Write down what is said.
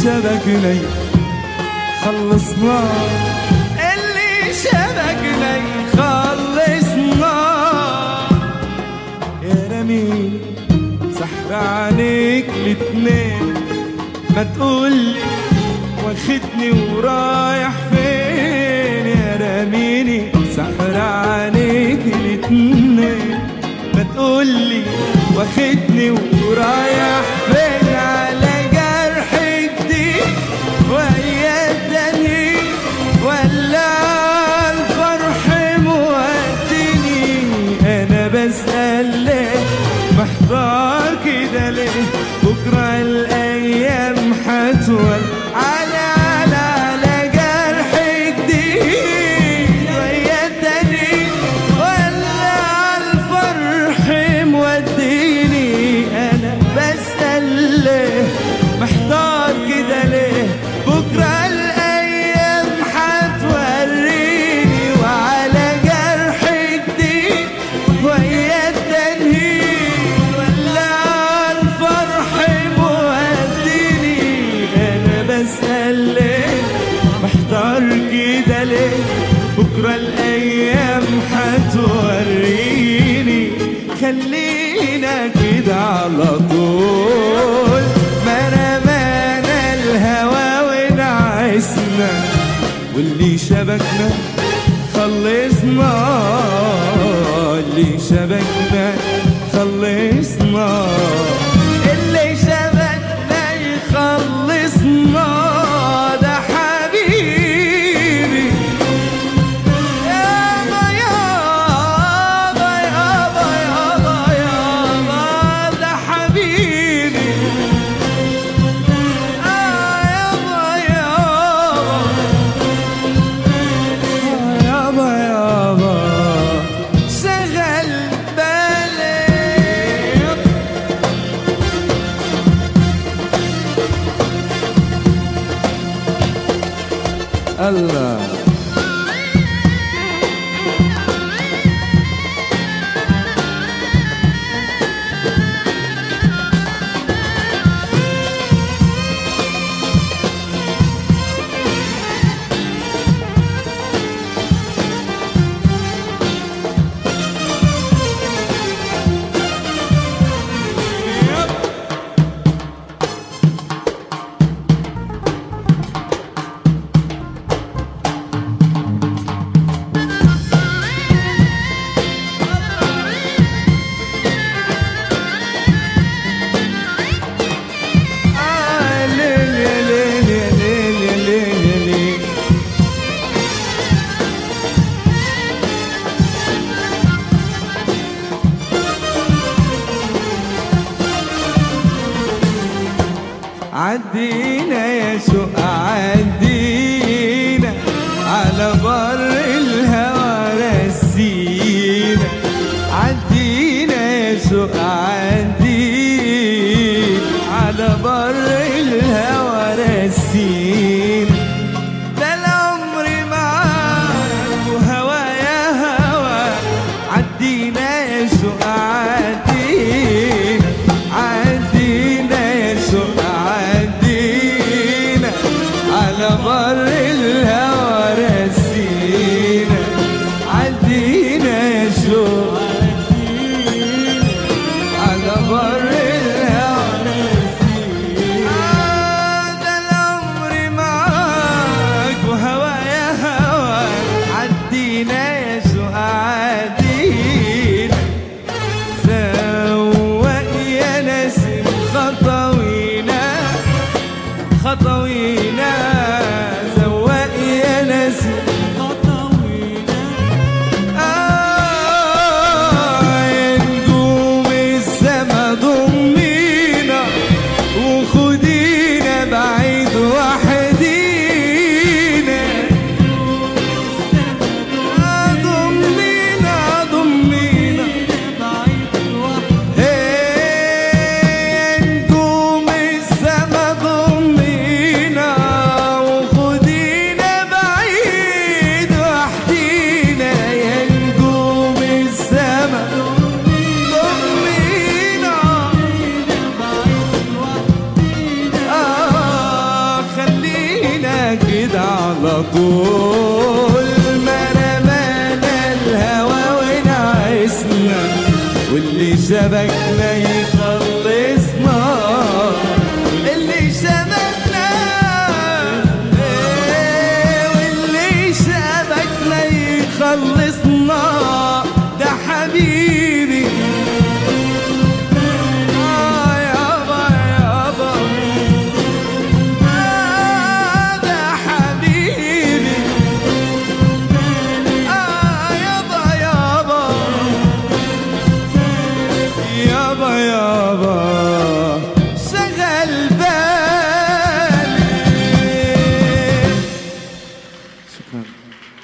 شبكنا خلصنا اللي شبكنا خلصنا يا رميل سحر عليك الاتنين ما تقولي واخدني ورايح فين يا رميني سحر عليك الاتنين ما تقولي واخدني ورايح فين على جرح جديد ويا الدنيا ولا الفرح موديني انا بسأل ليه محتار كده ليه بكرة الايام حتول على على على جرح جديد ويا الدنيا ولا الفرح موديني انا بسأل ليه محتار كده ليه بكرة الأيام حتوريني وعلى جرح جديد ويا التنهيد ولا الفرح موديني أنا بسأل ليه محتار كده ليه بكرة الأيام حتوريني خلينا كده على طول ما رمانا الهوى ونعسنا واللي شبكنا خلصنا اللي شبكنا خلصنا اللي شبكنا يخلصنا ده حبيبي يابا يابا يابا يابا يابا ده حبيبي آه يابا يابا يابا يابا شغل بالي الله آه ليل يا ليل يا ليل يا ليل يا ليل عدينا يا سوق عدينا على بر الهوى رسينا عدينا يا سوق عدينا على بر الهوى رسينا ده العمر معاك وهوى يا هوى عدينا يا سوق عدينا عدينا يا سوق عدينا على بر الهوى رسينا عدينا يا سوق على بر الهوى آه ده العمر معاك وهوى يا هوى عدينا يا سوق عدينا سوق يا نسيم خطوينا خطوينا سوق يا نسيم آه يا نجوم السما ضمينا وخدينا بعيد وحدينا آه ضمينا ضمينا هي نجوم السما ضمينا على طول ما رمانا الهوى ونعسنا واللي شبكنا